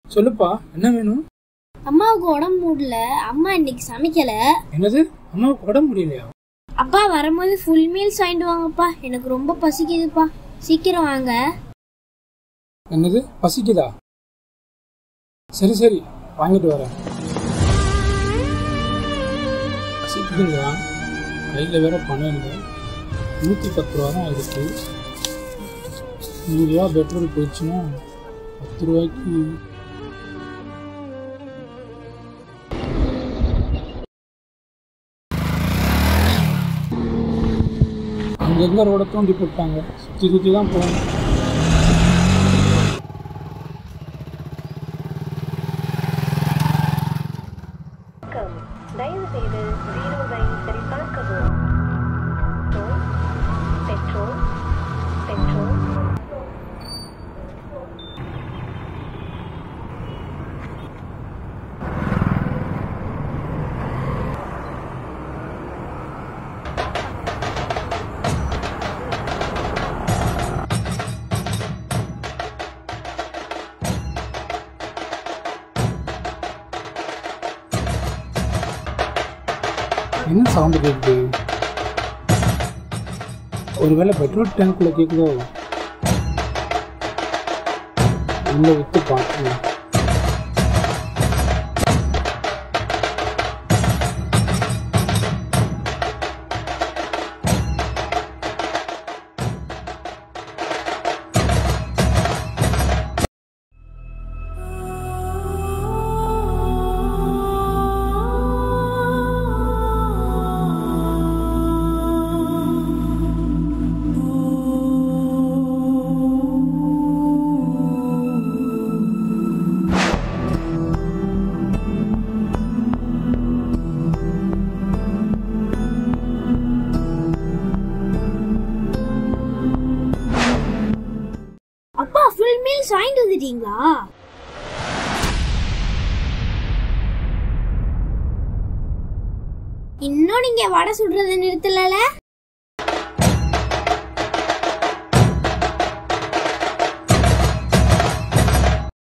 சொல்லுப்பா என்ன வேணும் அம்மாவுக்கு உடம்பு முடியல அம்மா இன்னைக்கு சமைக்கல என்னது அம்மாவுக்கு உடம்பு முடியலையா அப்பா வரும்போது ஃபுல் மீல்ஸ் வாங்கிட்டு வாங்கப்பா எனக்கு ரொம்ப பசிக்குதுப்பா சீக்கிரம் வாங்க என்னது பசிக்குதா சரி சரி வாங்கிட்டு வரேன் பசிக்குதுங்களா கையில் வேற பணம் இல்லை நூற்றி பத்து ரூபா தான் இருக்கு நூறுரூவா பெட்ரோல் போயிடுச்சுன்னா பத்து ரூபாய்க்கு அங்கங்க ரோட தோண்டி போட்டாங்க சுற்றி சுற்றி தான் போகணும் வணக்கம் தயவு செய்து ஜீரோவை சரிபார்க்கவும் பெட்ரோல் பெட்ரோல் என்ன சவுண்டு கேட்குது ஒருவேளை பெட்ரோல் டேங்க்ல கேட்குதோ உள்ள விட்டு பார்த்து அப்பா ஃபுல் மீல்ஸ் வாங்கிட்டு வந்துட்டீங்களா இன்னும் நீங்க வடை சுடுறதை நிறுத்தல